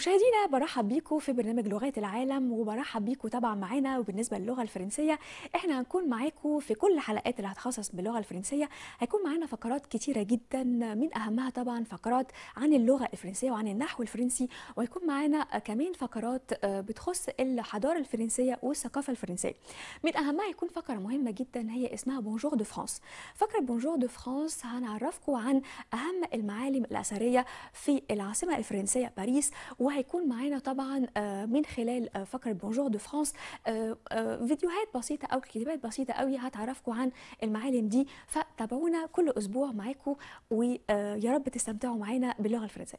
مشاهدينا برحب بيكم في برنامج لغات العالم وبرحب بيكم طبعا معانا وبالنسبه للغه الفرنسيه احنا هنكون معاكم في كل حلقات اللي هتخصص باللغه الفرنسيه هيكون معانا فقرات كتيره جدا من اهمها طبعا فقرات عن اللغه الفرنسيه وعن النحو الفرنسي وهيكون معانا كمان فقرات بتخص الحضاره الفرنسيه والثقافه الفرنسيه من اهمها هيكون فقره مهمه جدا هي اسمها بونجور دو فرانس فقره بونجور دو فرانس هنعرفكم عن اهم المعالم الاثريه في العاصمه الفرنسيه باريس وهيكون معانا طبعا من خلال فقره بونجور دو فرانس فيديوهات بسيطه او كتابات بسيطه قوي هتعرفكم عن المعالم دي فتابعونا كل اسبوع معاكم ويا رب تستمتعوا معانا باللغه الفرنسيه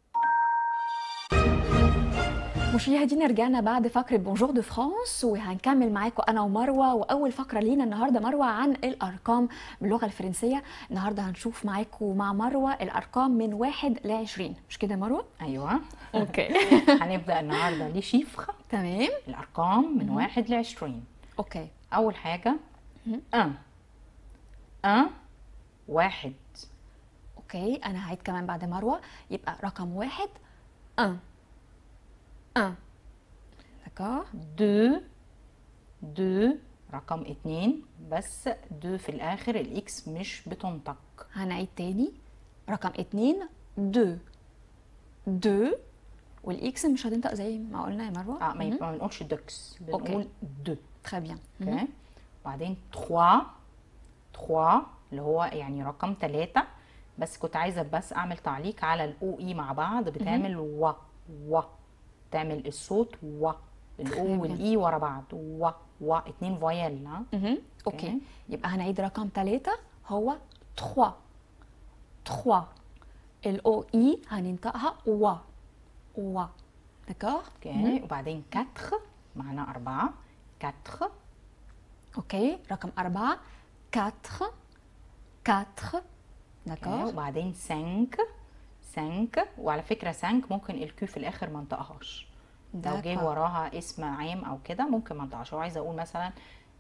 مشاهدينا رجعنا بعد فقرة بونجور دو فرانس وهنكمل معاكم أنا ومروة وأول فقرة لينا النهاردة مروة عن الأرقام باللغة الفرنسية النهاردة هنشوف معاكم مع مروة الأرقام من واحد ل 20 مش كده مروة؟ ايوه أوكي هنبدا النهارده ليه شيفر تمام الارقام من واحد ل 20 أوكي اول حاجه 1 1 واحد أوكي أنا هعيد كمان بعد مروة يبقى رقم واحد 1 1 دكار 2 2 رقم اتنين بس 2 في الاخر الاكس مش بتنطق هنعيد تاني رقم اتنين دو دو والاكس مش هتنطق زي ما قلنا يا مروه اه ما يبقى ما بنقولش دوكس بنقول دو تري بيان اوكي بعدين 3 3 اللي هو يعني رقم ثلاثة بس كنت عايزه بس اعمل تعليق على الاو اي مع بعض بتعمل و و تعمل الصوت و الاو والاي ورا بعض و و اتنين فويل ها اوكي يبقى هنعيد رقم ثلاثة هو 3 3 الاو اي هننطقها و و دكار اوكي وبعدين 4 معنا أربعة 4 اوكي رقم أربعة 4 4 اوكي دكار وبعدين 5 5 وعلى فكرة 5 ممكن الكيو في الآخر ما انطقهاش لو جه دكار. وراها اسم عام أو كده ممكن ما انطقهاش وعايزة أقول مثلا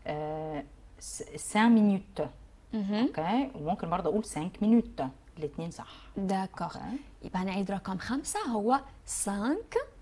5 مينوت اوكي وممكن برضه أقول 5 مينوت الاتنين صح دكار اوكي يبقى هنعيد رقم خمسة هو 5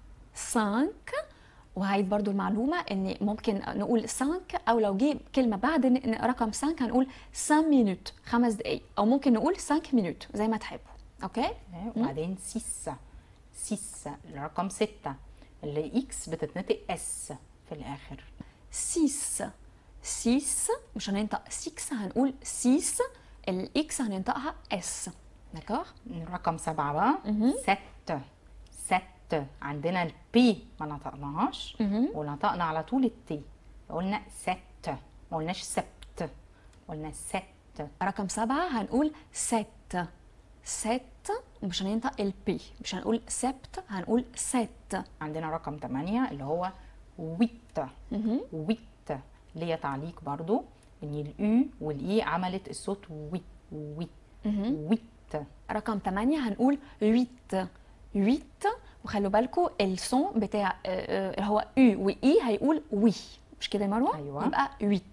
5 وهعيد برضو المعلومة ان ممكن نقول 5 او لو جه كلمة بعد ن- ن- رقم 5 هنقول 5 مينوت خمس دقايق او ممكن نقول 5 مينوت زي ما تحبوا اوكي اوكي وبعدين 6 6 الرقم 6 اللي اكس بتتنطق اس في الآخر 6 6 مش هننطق 6 هنقول 6 الاكس هننطقها اس دكار رقم سبعة بقى ست ست عندنا البي ما نطقناهاش ونطقنا على طول التي قلنا ست ما قلناش سبت قلنا ست رقم سبعة هنقول ست ست مش هننطق البي مش هنقول سبت هنقول ست عندنا رقم تمانية اللي هو ويت ويت ليا تعليق برضو ان الاو والاي عملت الصوت وي وي ويت رقم 8 هنقول 8 8 وخلوا بالكم الصون بتاع آه، آه، اللي هو او واي هيقول وي مش كده يا مروه؟ أيوة. يبقى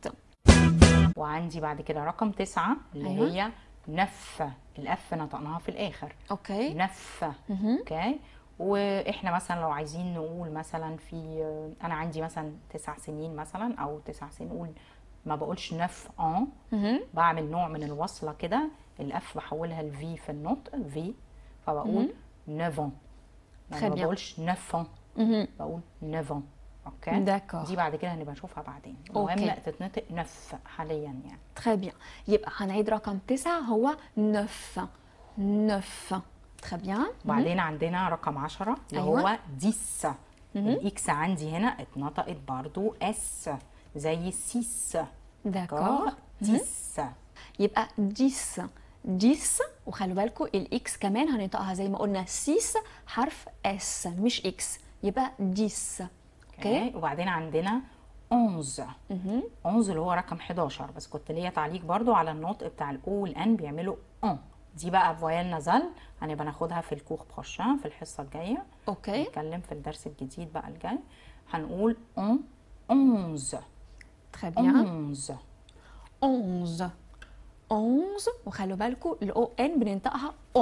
8 وعندي بعد كده رقم تسعة اللي أيوة. هي نف الاف نطقناها في الاخر اوكي نف اوكي واحنا مثلا لو عايزين نقول مثلا في انا عندي مثلا تسع سنين مثلا او تسع سنين نقول ما بقولش نف ان بعمل نوع من الوصله كده الاف بحولها لفي في النطق في فبقول نفون Très يعني ما bien. بقولش نفون بقول نفون اوكي داكور. دي بعد كده هنبقى نشوفها بعدين أوكي. المهم تتنطق نف حاليا يعني تري بيان يبقى هنعيد رقم 9 هو 9 9 تري بيان وبعدين عندنا رقم 10 اللي أيوة. هو ديس الاكس عندي هنا اتنطقت برضو اس زي سيس داكور ديس يبقى 10 10 وخلوا بالكم الاكس كمان هننطقها زي ما قلنا 6 حرف اس مش اكس يبقى 10 اوكي وبعدين عندنا 11 11 اللي هو رقم 11 بس كنت ليا تعليق برضو على النطق بتاع الاو والان بيعملوا ان دي بقى فويال نازال هنبقى ناخدها في الكور بروشان في الحصه الجايه اوكي نتكلم في الدرس الجديد بقى الجاي هنقول اون 11 تري بيان 11 11 11 وخلوا بالكم الاو ان بننطقها اون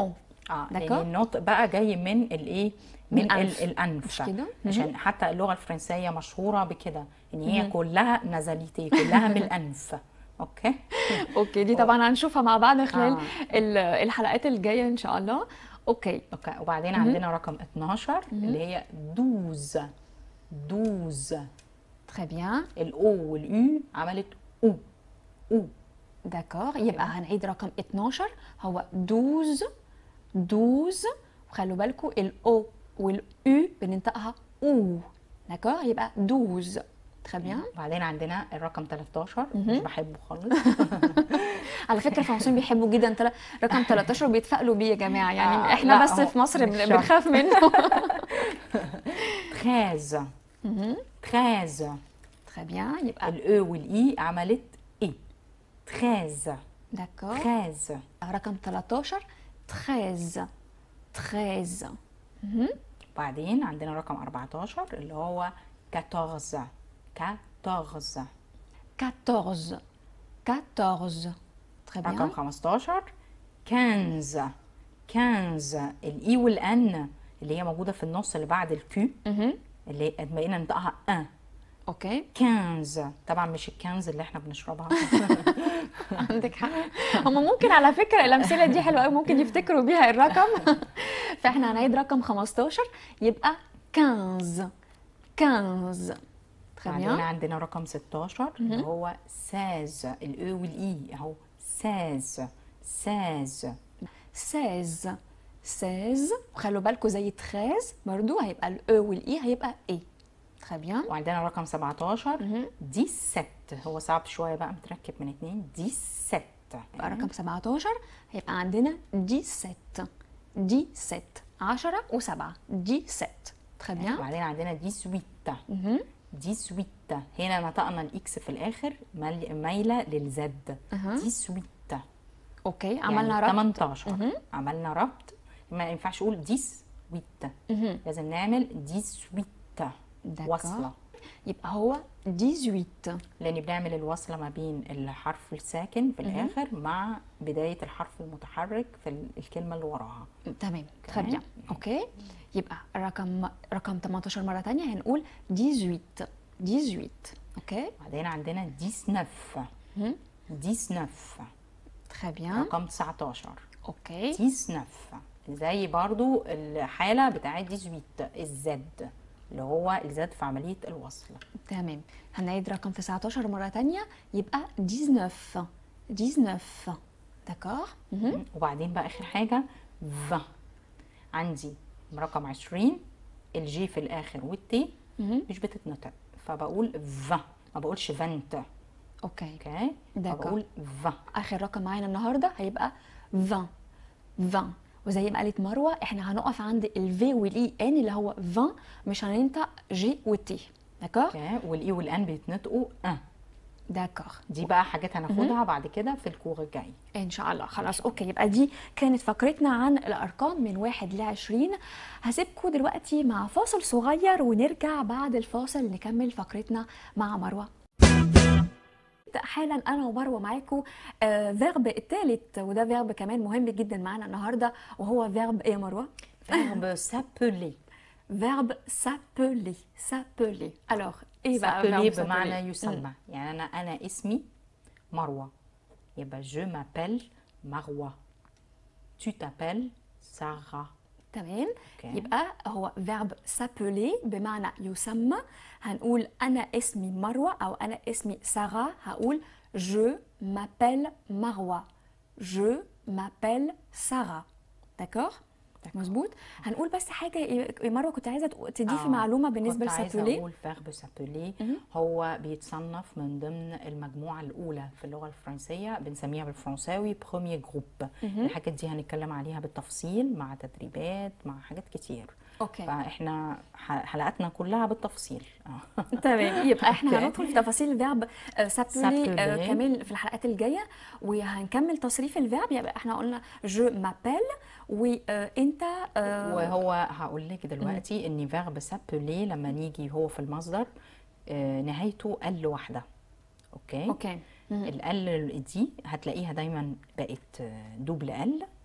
اه لان دكا النطق بقى جاي من الايه من الأنف. ال- الانف مش كده؟ عشان حتى اللغه الفرنسيه مشهوره بكده ان هي كلها نزاليتي كلها من الانف اوكي اوكي دي طبعا هنشوفها مع بعض خلال آه. ال- الحلقات الجايه ان شاء الله اوكي اوكي وبعدين عندنا رقم 12 اللي هي 12 12 تري بيان الاو والاو عملت او او داكور يبقى هنعيد رقم 12 هو 12 12 وخلوا بالكم الاو والاو بننطقها او داكور يبقى 12 تري بيان وبعدين عندنا الرقم 13 مش بحبه خالص على فكره الفرنسيين بيحبوا جدا تل- رقم 13 وبيتفائلوا بيه يا جماعه يعني آه، احنا لا، بس هو في مصر مش بن- شرط. بنخاف منه 13 13 تري بيان يبقى الاو والاي عملت اي 13 داكور 13 رقم 13 13 13 بعدين عندنا رقم 14 اللي هو 14 14 14 14 تري رقم بيان 15 15 15 الاي والان اللي هي موجوده في النص اللي بعد الكيو اللي بقينا ننطقها ان اوكي 15 طبعا مش الكنز اللي احنا بنشربها عندك حق هم ممكن على فكره الامثله دي حلوه قوي ممكن يفتكروا بيها الرقم فاحنا هنعيد رقم 15 يبقى 15 15 تري بعدين بيان عندنا رقم 16 اللي هو 16 الاو والاي اهو 16 16 16 16 وخلوا بالكم زي 13 برضو هيبقى الاو والاي هيبقى اي تري بيان وعندنا رقم 17 17 هو صعب شويه بقى متركب من اتنين 17 يبقى رقم 17 هيبقى عندنا 17 17 10 و7 17 تري بيان وبعدين عندنا 18 18 هنا نطقنا الاكس في الاخر مال- مايله للزد 18 اوكي عملنا يعني رقم 18 عملنا ربط ما ينفعش اقول 18 لازم نعمل 18 دكار. وصله يبقى هو 18 لان بنعمل الوصله ما بين الحرف الساكن في الاخر مع بدايه الحرف المتحرك في ال- الكلمه اللي وراها تمام تري بيان اوكي يبقى رقم رقم 18 مره ثانيه هنقول 18 18 اوكي بعدين عندنا 19 19 تري بيان رقم 19 اوكي 19 زي برضو الحالة بتاعت 18 الزد اللي هو الزد في عملية الوصل تمام هنعيد رقم 19 مره ثانيه يبقى 19 19 داكور مهم. وبعدين بقى آخر حاجة 20 عندي رقم 20 الجي في الآخر والتي مش بتتنطق فبقول 20 ما بقولش 20 اوكي اوكي داكور. فبقول 20 اخر رقم معانا النهارده هيبقى 20 20 وزي ما قالت مروه احنا هنقف عند الفي والاي ان اللي هو 20 مش هننطق جي والتي داكور اوكي والاي والان بيتنطقوا ان داكور دي بقى حاجات هناخدها بعد كده في الكور الجاي ان شاء الله خلاص اوكي يبقى دي كانت فقرتنا عن الارقام من واحد ل 20 هسيبكم دلوقتي مع فاصل صغير ونرجع بعد الفاصل نكمل فقرتنا مع مروه حالا انا ومروه معاكم آه فيرب الثالث وده فيرب كمان مهم جدا معانا النهارده وهو فيرب ايه يا مروه verbe s'appeler فيرب سابولي سابولي الوغ ايه بقى s'appeler verb بمعنى s'appeler؟ يسمى يعني انا انا اسمي مروه يبقى je m'appelle مروه tu t'appelles سارة تمام أوكي. يبقى هو فيرب سابولي بمعنى يسمى هنقول انا اسمي مروه او انا اسمي ساره هقول je m'appelle مروه je m'appelle ساره داكور مظبوط هنقول بس حاجه يا مروه كنت عايزه تق- تضيفي آه، معلومه بالنسبه كنت عايزة لسابولي اقول verbe s'appeler هو بيتصنف من ضمن المجموعه الاولى في اللغه الفرنسيه بنسميها بالفرنساوي premier group الحاجات دي هنتكلم عليها بالتفصيل مع تدريبات مع حاجات كتير اوكي فاحنا ح- حلقاتنا كلها بالتفصيل آه. تمام يبقى احنا أوكي. هندخل في تفاصيل الفيرب آه، سابولي آه، سابولي. كمان في الحلقات الجايه وهنكمل تصريف الفيرب يبقى احنا قلنا جو مابيل وانت وهو هقول لك دلوقتي ان فيرب سابولي لما نيجي هو في المصدر آه، نهايته ال واحده اوكي اوكي ال دي هتلاقيها دايما بقت آه، دوبل ال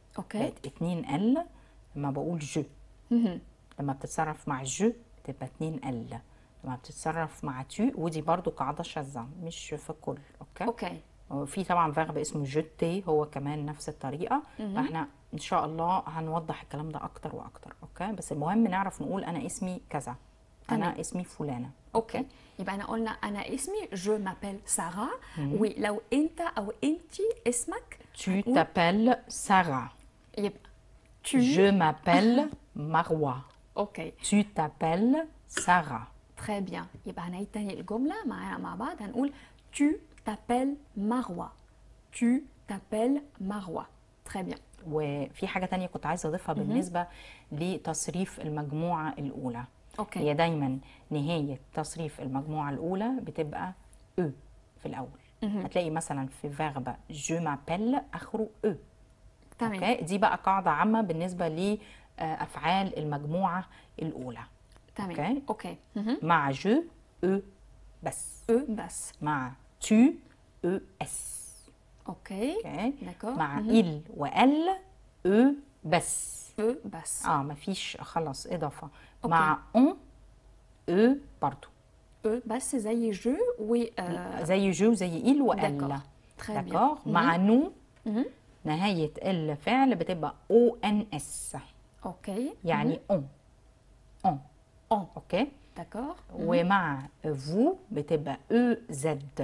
اوكي بقت اتنين ال لما بقول جو مهم. لما بتتصرف مع جو بتبقى اتنين ال لما بتتصرف مع تو ودي برضو قاعدة شاذة مش في الكل اوكي اوكي وفي طبعا فيرب اسمه جوتي هو كمان نفس الطريقة فاحنا ان شاء الله هنوضح الكلام ده اكتر واكتر اوكي بس المهم نعرف نقول انا اسمي كذا تمام. انا اسمي فلانة اوكي يبقى انا قلنا انا اسمي جو مابيل سارة ولو انت او انتي اسمك Tu t'appelles Sarah. يبقى tu Je m'appelle Marwa. اوكي Tu t'appelles Sarah. تري بيان يبقى هنعيد تاني الجملة معانا مع بعض هنقول tu t'appelles مروة tu t'appelles مروة تري بيان وفي حاجة تانية كنت عايزة أضيفها بالنسبة لتصريف المجموعة الأولى اوكي هي دايما نهاية تصريف المجموعة الأولى بتبقى أو في الأول هتلاقي مثلا في فيرب جو مابيل آخره أو تمام أوكي دي بقى قاعدة عامة بالنسبة لأفعال المجموعة الأولى تمام أوكي. اوكي مهم. مع جو أو بس او بس مع tu e s اوكي اوكي داكور مع il وال e بس او بس اه مفيش خلاص اضافه أوكي. مع on e برضو او بس زي جو و آه، زي جو زي il وال داكور تري بيان داكور مع نو نهايه الفعل بتبقى او ان اس اوكي يعني on on on اوكي داكور ومع vous بتبقى e z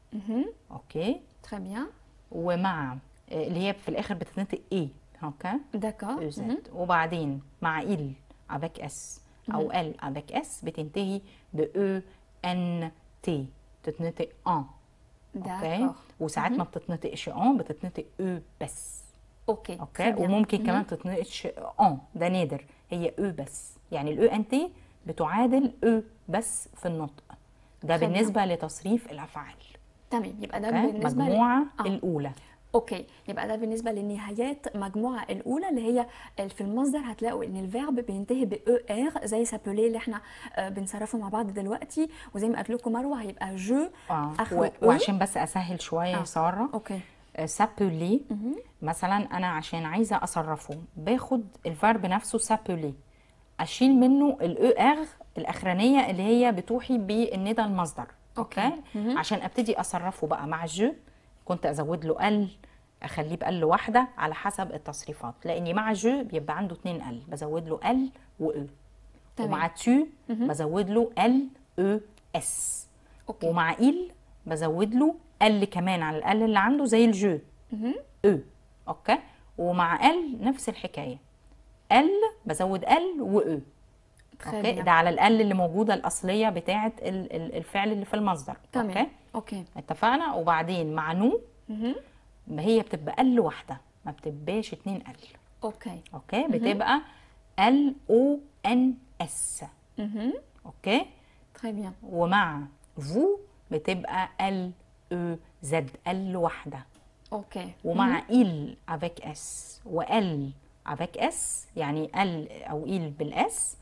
اوكي تري بيان ومع اللي هي في الاخر بتتنطق ايه اوكي داكور او زد وبعدين مع il avec s او ال avec s بتنتهي ب e n t تتنطق ان اوكي داكور وساعات ما بتتنطقش ان بتتنطق او بس اوكي اوكي تري بيان. وممكن كمان تتنطقش ان ده نادر هي او بس يعني الاو ان تي بتعادل او بس في النطق ده تري بيان. بالنسبه لتصريف الافعال تمام يبقى ده اوكي بالنسبه ل- المجموعه آه. الاولى اوكي يبقى ده بالنسبه للنهايات مجموعه الاولى اللي هي في المصدر هتلاقوا ان الفيرب بينتهي ب او ار زي سابولي اللي احنا آه، بنصرفه مع بعض دلوقتي وزي ما قلت لكم مروه هيبقى جو اه اخره و- او وعشان بس اسهل شويه آه. يا ساره اوكي سابولي مثلا انا عشان عايزه اصرفه باخد الفرب نفسه سابولي اشيل منه الاو ار الاخرانيه اللي هي بتوحي بالندى المصدر أوكي. اوكي عشان ابتدي اصرفه بقى مع جو كنت ازود له ال اخليه بال واحده على حسب التصريفات لاني مع جو بيبقى عنده اتنين ال بزود له ال واو تمام. ومع تو بزود له ال او اس اوكي ومع إل بزود له ال كمان على ال اللي عنده زي الجو او اوكي ومع ال نفس الحكايه ال بزود ال واو تري اوكي بيان. ده على ال اللي موجوده الاصليه بتاعه ال- ال- الفعل اللي في المصدر تمام اوكي اوكي اتفقنا وبعدين مع نو ما هي بتبقى ال واحده ما بتبقاش اتنين ال اوكي اوكي بتبقى ال او ان اس اوكي تري بيان ومع فو بتبقى ال او زد ال واحده اوكي ومع il avec s وال avec s يعني ال او il بالاس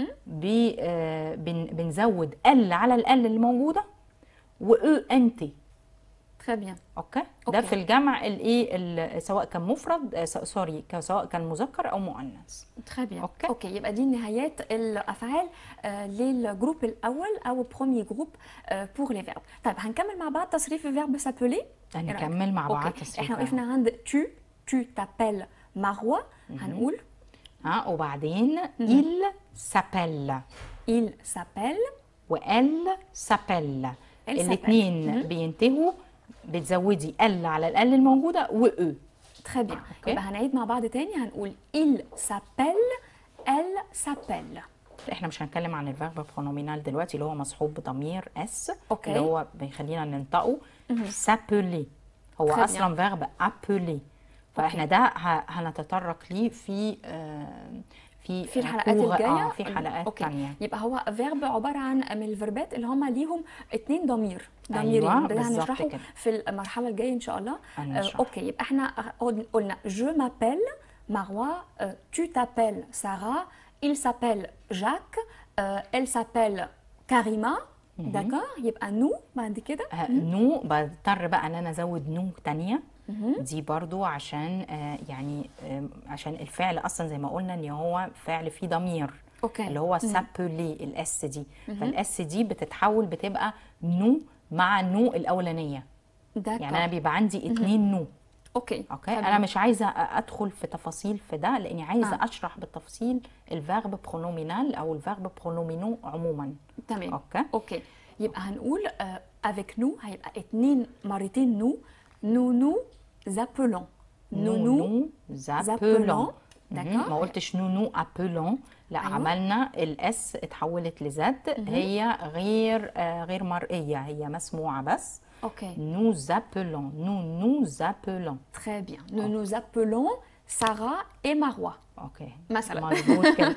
بي آه، بن بنزود ال على ال اللي موجوده و او ان تي تري بيان اوكي ده أوكي. في الجمع الايه ال- سواء كان مفرد آه، س- سوري ك- سواء كان مذكر او مؤنث تري بيان أوكي. اوكي يبقى دي نهايات الافعال آه، للجروب الاول او بروميي جروب بور لي فيرب طيب هنكمل مع بعض تصريف الفيرب سابولي هنكمل مع بعض اوكي تصريف احنا بقى. وقفنا عند tu tu t'appelles مروه هنقول ها وبعدين il s'appelle il s'appelle وال سابيل Elle الاثنين بينتهوا بتزودي ال على ال الموجوده و او très bien أوكي. يبقى هنعيد مع بعض تاني هنقول il s'appelle elle s'appelle احنا مش هنتكلم عن الفيرب برونومينال دلوقتي اللي هو مصحوب بضمير اس أوكي. اللي هو بيخلينا ننطقه سابولي هو Très bien. اصلا فيرب ابولي فاحنا ده ه- هنتطرق ليه في آه، في في آه، الحلقات كورة- الجايه اه في حلقات اوكي تانية يبقى هو فيرب عباره عن من الفيربات اللي هم ليهم اتنين ضمير أيوة، ضميرين ده بالظبط هنشرحه كده. في المرحله الجايه ان شاء الله هنشرح. آه اوكي يبقى احنا قلنا جو مابيل مروه tu t'appelles Sarah il s'appelle Jacques euh, elle s'appelle كاريما داكور يبقى نو بعد كده آه، نو بضطر بقى ان انا ازود نو تانية دي برضو عشان آه، يعني آم، عشان الفعل اصلا زي ما قلنا ان هو فعل فيه ضمير أوكي. اللي هو سابولي الاس دي فالاس دي بتتحول بتبقى نو مع نو الاولانيه داكور يعني انا بيبقى عندي اتنين نو اوكي اوكي تمام. انا مش عايزه ادخل في تفاصيل في ده لاني عايزه آه. آه. اشرح بالتفصيل الفيرب برونومينال او الفيرب برونومينو عموما تمام اوكي اوكي يبقى هنقول افيك نو هيبقى اتنين مرتين نو نو نو زابولون نو نو زابولون داكور. ما قلتش نو نو ابولون لا أيوة. أيوة. عملنا الاس اتحولت لزد هي غير آه غير مرئيه هي مسموعه بس اوكي nous appelons nous nous appelons très bien nous nous appelons Sarah et Marwa اوكي مثلاً. مظبوط كده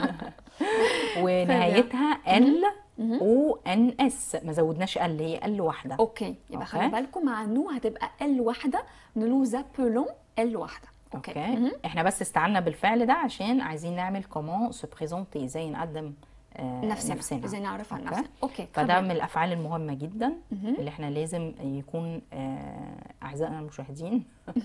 ونهايتها ال او ان اس ما زودناش ال هي ال واحده اوكي يبقى خلي أوكي. بالكم مع نو هتبقى ال واحده nous nous appelons ال واحده اوكي, اوكي احنا بس استعنا بالفعل ده عشان عايزين نعمل كومون سو بريزونتي ازاي نقدم آه نفسنا نفسنا ازاي نعرف عن أوكي. نفسنا اوكي فده خلي من الافعال المهمه جدا اللي احنا لازم يكون آه اعزائنا المشاهدين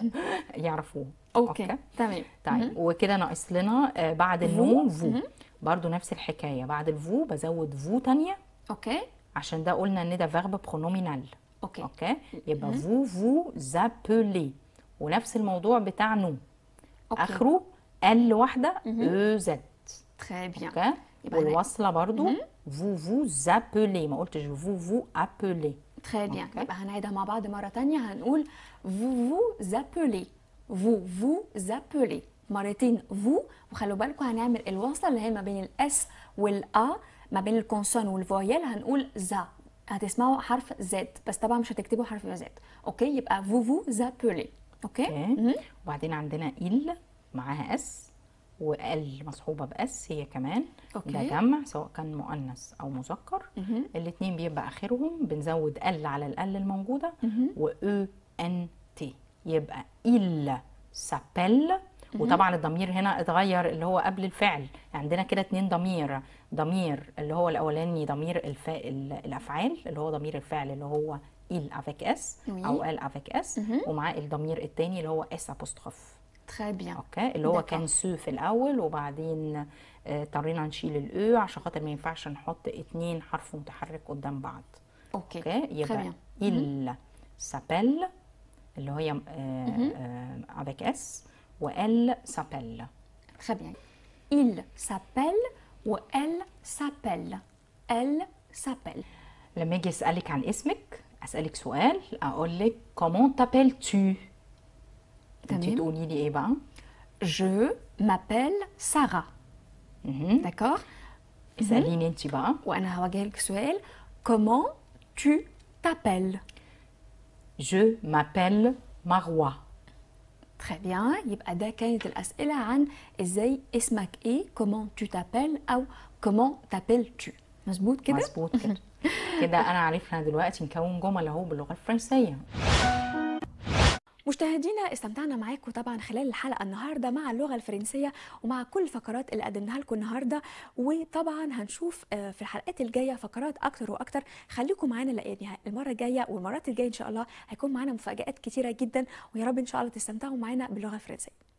يعرفوه اوكي تمام طيب وكده ناقص لنا آه بعد النو فو برضو نفس الحكايه بعد الفو بزود فو تانية اوكي عشان ده قلنا ان ده فيرب برونومينال اوكي اوكي يبقى فو فو زابولي ونفس الموضوع بتاع نو أوكي. اخره ال واحده او زد تري بيان اوكي يبقى أنا- والوصله برضو فو فو زابولي ما قلتش فو فو ابولي تري بيان أوكي. يبقى هنعيدها مع بعض مره تانية هنقول vous vous appelez vous vous appelez مرتين vous وخلوا بالكم هنعمل الوصله اللي هي ما بين الاس والا ما بين الكونسون والفويل هنقول ذا هتسمعوا حرف زد بس طبعا مش هتكتبوا حرف زد اوكي يبقى vous vous appelez اوكي اوكي وبعدين عندنا ال معاها اس وال مصحوبه باس هي كمان أوكي. ده جمع سواء كان مؤنث او مذكر الاثنين بيبقى اخرهم بنزود ال على ال الموجوده و او ان تي يبقى il s'appelle وطبعا الضمير هنا اتغير اللي هو قبل الفعل عندنا كده اتنين ضمير ضمير اللي هو الاولاني ضمير الفا... ال- الافعال اللي هو ضمير الفعل اللي هو il avec s Oui. او ال avec s ومعاه الضمير الثاني اللي هو s apostrophe تري بيان اوكي اللي هو دكا. كان سو في الاول وبعدين آه، اضطرينا نشيل الاو عشان خاطر ما ينفعش نحط اتنين حرف متحرك قدام بعض اوكي اوكي تري يبقى بيان il s'appelle اللي هي آه، آه، avec s و elle s'appelle Très bien. Il s'appelle ou elle s'appelle. Elle s'appelle. لما اجي اسالك عن اسمك اسالك سؤال اقول لك comment t'appelles-tu انت تمام. تقولي لي ايه بقى Je m'appelle Sarah. مهم. D'accord اساليني انت بقى وأنا هواجه لك سؤال Comment tu t'appelles je m'appelle Marois Très bien يبقى ده كانت الأسئلة عن إزاي اسمك إيه Comment tu t'appelles أو Comment t'appelles-tu مظبوط كده؟ مظبوط كده كده انا عرفنا دلوقتي نكون جمل اهو باللغه الفرنسيه مشاهدينا استمتعنا معاكم طبعا خلال الحلقه النهارده مع اللغه الفرنسيه ومع كل الفقرات اللي قدمناها لكم النهارده وطبعا هنشوف آه، في الحلقات الجايه فقرات اكتر واكتر خليكم معانا لان المره الجايه والمرات الجايه ان شاء الله هيكون معانا مفاجات كتيره جدا ويا رب ان شاء الله تستمتعوا معانا باللغه الفرنسيه